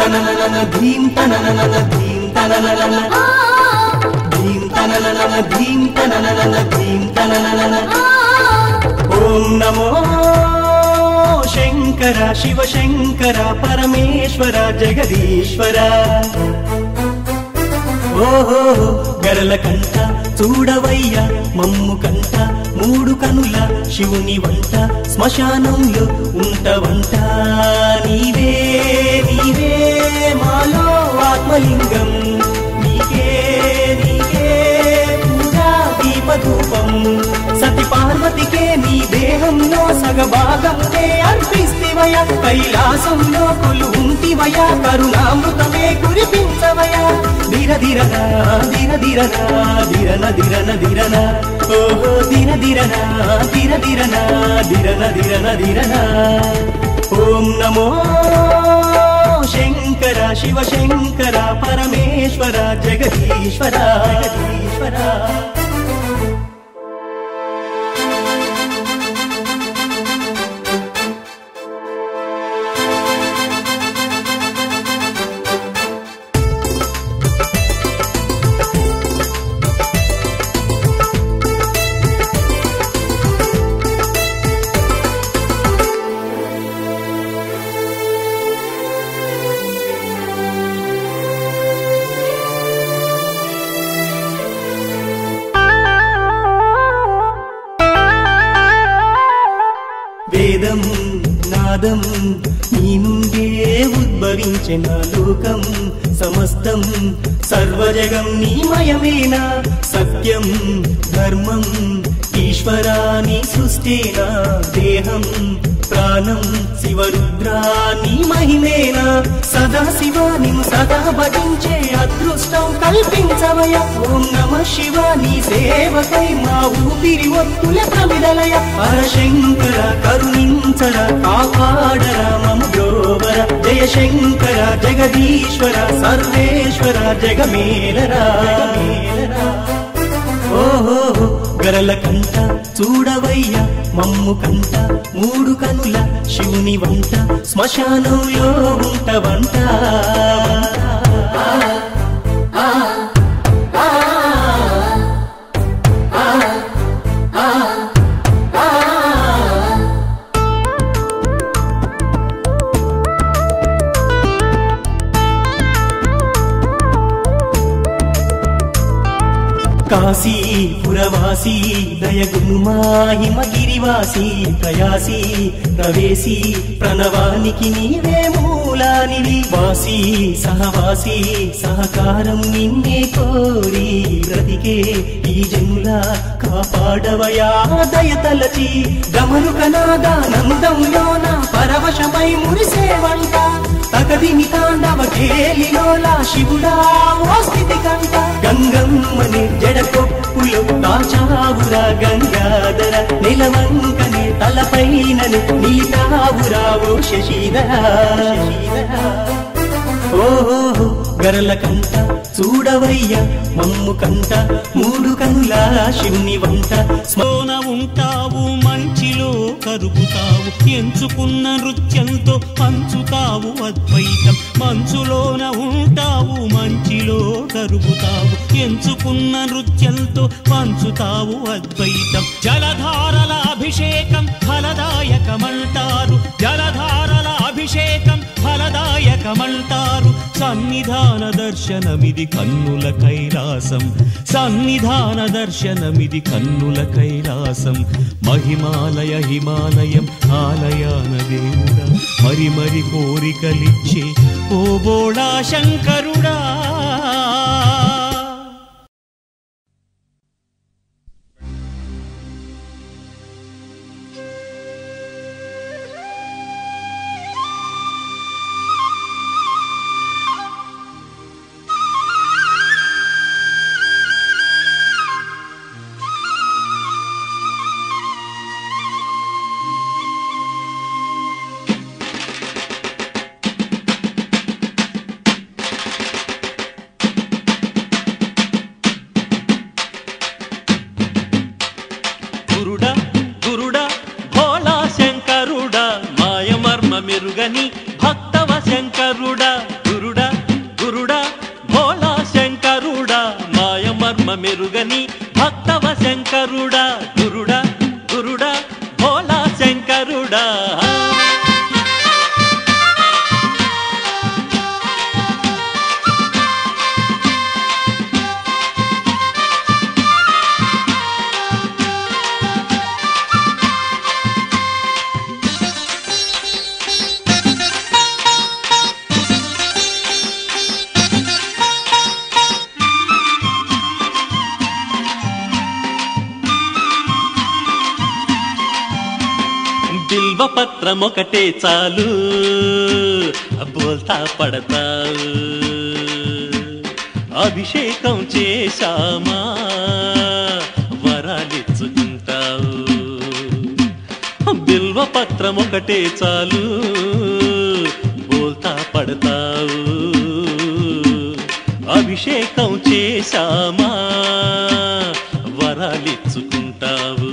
తననన ధీం తననన ధీం తననన ధీం తననన ధీం తననన ధీం తననన ఓం నమో శంకర శివ శంకర పరమేశ్వర జగదీశ్వర ఓహో గరల కంట చూడవయ్య మమ్ము కంట మూడు కనుల శివుని వంట శ్మశానంలో ఉంటవంట నీవే నీవే మాలో ఆత్మలింగం నీకే నీకే పూజా దీపధూపం సతి పార్వతికే నీ దేహంలో సగభాగంనే అర్పిస్తివయ కైలాసంలో కొలుంటివయ కరుణామృతమే కురిపించవయ ధిర ధిరన ధిర ధిరన ధిరన ధిరన ధిరన ఓహో ధిర ధిరన ధిర ధిరన ధిరన ధిరన ధిరన ఓం నమో శంకర శివ శంకర పరమేశ్వర జగదీశ్వర జగదీశ్వర వేదం నాదం నీ నుండే ఉద్భవించిన లోకం సమస్తం సర్వజగం నీమయమేనా సత్యం ధర్మం ఈశ్వరాని సృష్టినా దేహం ప్రాణం శివరుద్రా నీ మహిమేనా సదా శివాని సదా భజించే అదృష్టం కల్పించవయ ఓం నమ శివ నీ సేవకై మా ఊపిరి ఒత్తుల ప్రమిదలయ పరశంకర కరుణించర కాపాడర మమ బ్రోవర జయ శంకర జగదీశ్వర సర్వేశ్వర జగమేలరా జగమేలరా ఓహో గరల కంట చూడవయ్య మమ్ము కంట మూడు కనుల శివుని వంట శ్మశానంలో ఉంట వంట కాశీ పురవాసి దయగునుమా హిమగిరివాసి ప్రయాసి ప్రవేశి ప్రణవానికి నీవే మూలానివి వాసి సహవాసి సహకారం నిన్నే కోరి బ్రతికే ఈ జనుల కాపాడవయా దయతలచి గమనుకనాదానందంలోన పరవశమై మురిసేవంట తగదిని తాండవ కేలిలోలా శివుడా ఓ స్థితి కంట గంగమ్మని జడకొప్పులు దాచావురా గంగాధర నిలవంకని తలపైనని నీతావురా ఓ శశిధర ఓహో గరల కంట చూడవయ్య మమ్ము కంట మూడు కనుల శివుని వంట లోన ఉంటావు మంచిలో కరుగుతావు ఎంచుకున్న నృత్యంతో పంచుతావు అద్వైతం మంచులోన ఉంటావు మంచిలో కరుగుతావు ఎంచుకున్న నృత్యంతో పంచుతావు అద్వైతం జలధారల అభిషేకం ఫలదాయకమంటారు జలధారల అభిషేకం ఫలదాయకమంటారు సన్నిధాన దర్శనమిది కన్నుల కైలాసం సన్నిధాన దర్శనమిది కన్నుల కైలాసం మహిమాలయ హిమాలయం ఆలయాన దేవుడా మరి మరి కోరికలిచ్చే ఓ బోళా శంకరుడా గురుడా గురుడా భోళా శంకరుడా మాయమర్మ మెరుగని భక్తవ శంకరుడా గురుడా మెరుగని భక్తవ శంకరుడా గురుడా గురుడా భోలా శంకరుడా బిల్వపత్రం ఒకటే చాలు బోల్తా పడతావు అభిషేకం చేశామా వరాలిచ్చుకుంటావు బిల్వపత్రం ఒకటే చాలు బోల్తా పడతావు అభిషేకం చేశామా వరాలిచ్చుకుంటావు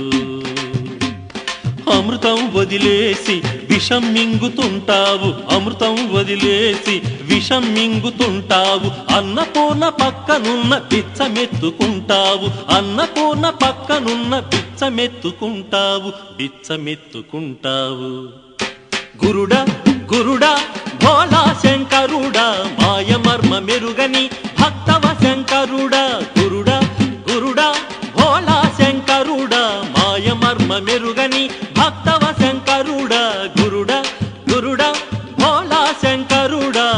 అమృతం వదిలేసి విషం మింగుతుంటావు అమృతం వదిలేసి విషం మింగుతుంటావు అన్నపూర్ణ పక్కనున్న బిచ్చమెత్తుకుంటావు అన్నపూర్ణ పక్కనున్న బిచ్చమెత్తుకుంటావు బిచ్చమెత్తుకుంటావు గురుడా గురుడా భోలా శంకరుడా మాయమర్మ మెరుగని భక్తవ శంకరుడా గురుడా గురుడా భోలా శంకరుడా మాయమర్మ మెరుగని భక్తవ శంకరుడా గురుడా గురుడా భోలా శంకరుడా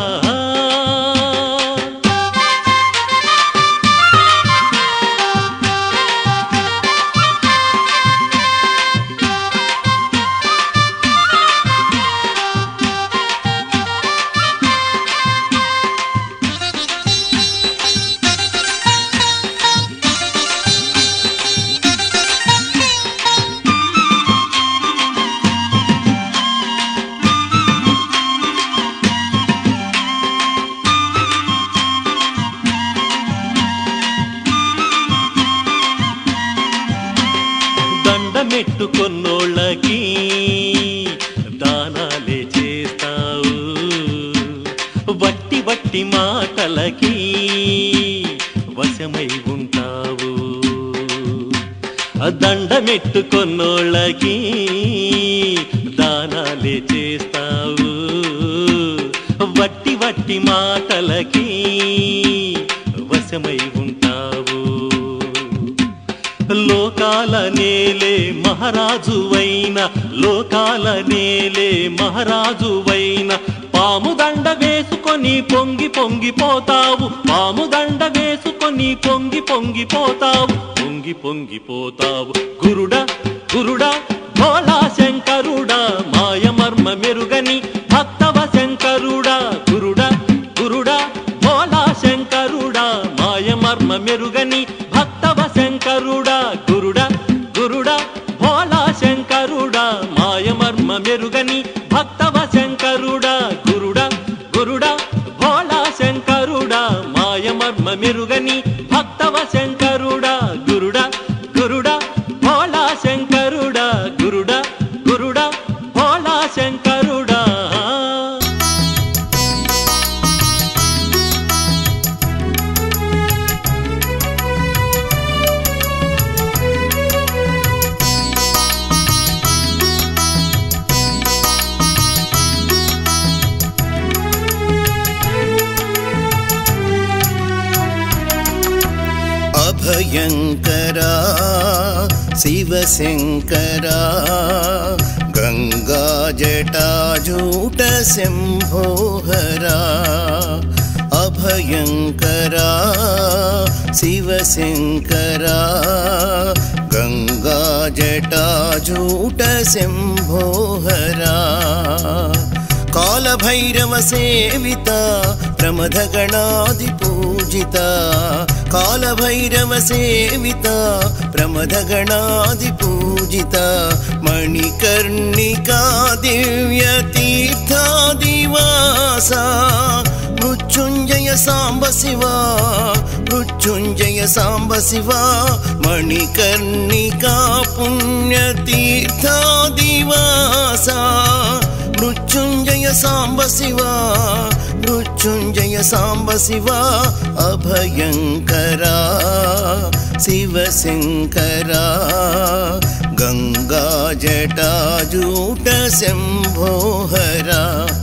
దండమెట్టుకొన్నోళ్ళకి దానాలే చేస్తావు వట్టి వట్టి మాటలకి వశమై ఉంటావు ఆ దండమెట్టుకొన్నోళ్ళకి దానాలే చేస్తావు వట్టి వట్టి మాటలకి వశమై ఉంటావు లోకాల నేలే మహారాజువైన లోకాల నేలే మహారాజువైన పాము దండ వేసుకొని పొంగి పొంగిపోతావు పాము దండ వేసుకొని పొంగి పొంగిపోతావు పొంగి పొంగిపోతావు గురుడా గురుడా భోలా శంకరుడా మాయమర్మ మెరుగని భక్తవ శంకరుడా గురుడా గురుడా భోలా శంకరుడా మాయమర్మ మెరుగని భక్తవ శంకరుడా గురుడా గురుడా భోలా శంకరుడా మాయమర్మ మెరుగని భక్తవ శంకరుడా గురుడా గురుడా భోలా శంకరుడా మాయమర్మ మెరుగని భక్తవ శంకరుడా గురుడా గురుడా భోలా శంకరుడా గురుడా గురుడా భోలా శంకరుడా అభయంకరా శివశంకరా గంగా జటాజూట శంభోహరా అభయంకరా శివశంకరా గంగా జటాజూట శంభోహరా కాలభైరవ సేవిత ప్రమథ గణాది పూజిత కాలభైరవ సేవిత ప్రమథ గణాది పూజిత మణికర్ణికా దివ్య తీర్థాదివాస మృత్యుంజయ సాంబ శివ మృత్యుంజయ సాంబ శివ మణికర్ణికా పుణ్య తీర్థాదివాస మృత్యుంజయ సాంబ శివ మృత్యుంజయ సాంబ శివ అభయంకరా శివశంకరా గంగా జటాజూట శంభోహరా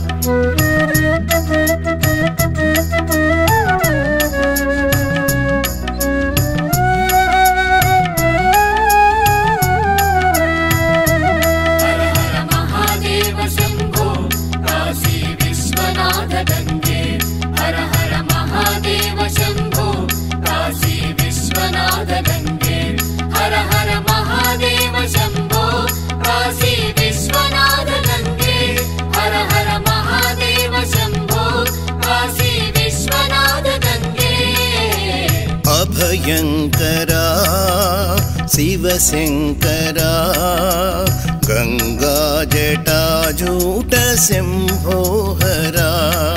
हर हर महादेव शम्भो काशी विश्वनाथ गङ्गे हर हर महादेव शम्भो काशी विश्वनाथ गङ्गे हर हर महादेव शम्भो काशी विश्वनाथ गङ्गे हर हर महादेव शम्भो काशी विश्वनाथ गङ्गे అభయంకరా శివశంకరా గంగా జటాజూట శంభోహరా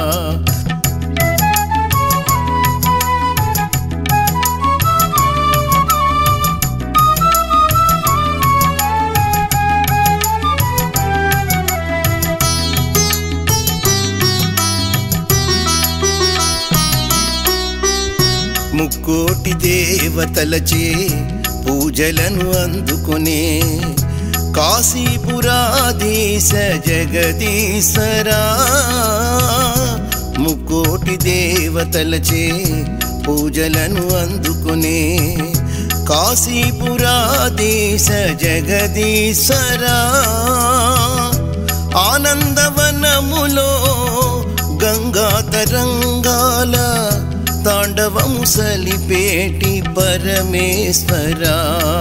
ముక్కోటి దేవతలచే పూజలను అందుకునే కాశీపురాధీశ జగదీశ్వరా ముక్కోటి దేవతలచే పూజలను అందుకునే కాశీపురాధీశ జగదీశ్వరా ఆనందవనములో గంగా తరంగాల తాండవము సలిపేటి పరమేశ్వరా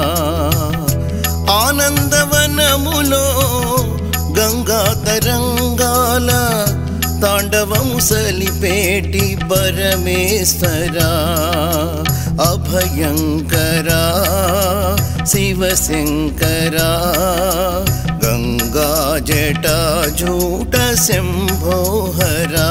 ఆనందవనములో గంగా తరంగాల తాండవము సలిపేటి పరమేశ్వరా అభయంకరా శివశంకరా గంగా జటాజూట శంభోహరా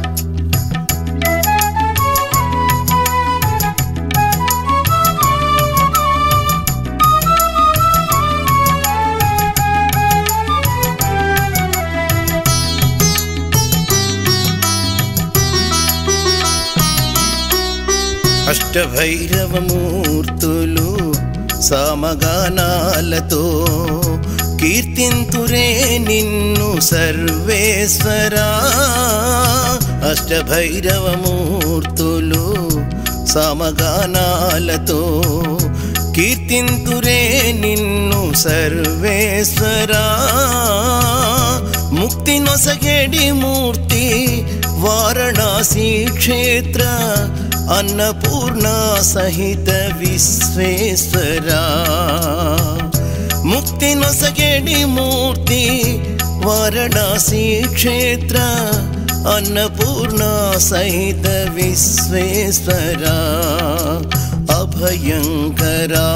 అష్టభైరవమూర్తులు సామగానాలతో కీర్తింతురే నిన్ను సర్వేశ్వరా అష్టభైరవమూర్తులు సామగానాలతో కీర్తింతురే నిన్ను సర్వేశ్వరా ముక్తి నొసగేడి మూర్తి వారణాసి క్షేత్ర అన్నపూర్ణ సహిత విశ్వేశ్వరా ముక్తి నొసగేడి మూర్తి వారణాసి క్షేత్ర అన్నపూర్ణ సహిత విశ్వేశ్వరా అభయంకరా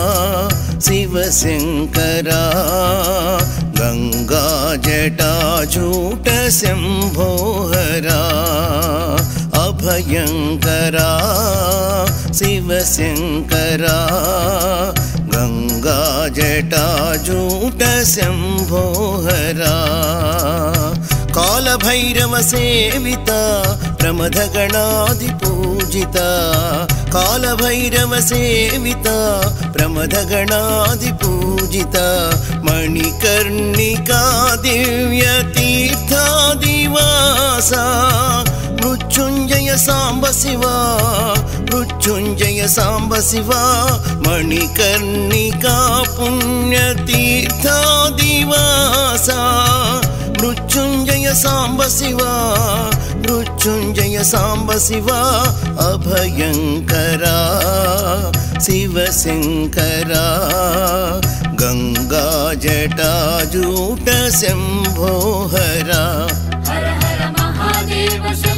శివశంకరా గంగా జటాజూట శంభోహరా అభయంకరా శివశంకరా గంగా జటాజూట శంభోహరా కాలభైరవ సేవిత ప్రమథ గణాది పూజిత కాలభైరవ సేవిత ప్రమథ గణాది పూజిత మణికర్ణికా దివ్య తీర్థాదివాస మృత్యుంజయ సాంబ శివ మృత్యుంజయ సాంబ శివ మణికర్ణికా పుణ్య తీర్థాదివాస మృత్యుంజయ సాంబ శివ మృత్యుంజయ సాంబ శివ అభయంకరా శివశంకరా గంగా జటాజూట శంభోహరా हर हर महादेव शम्भो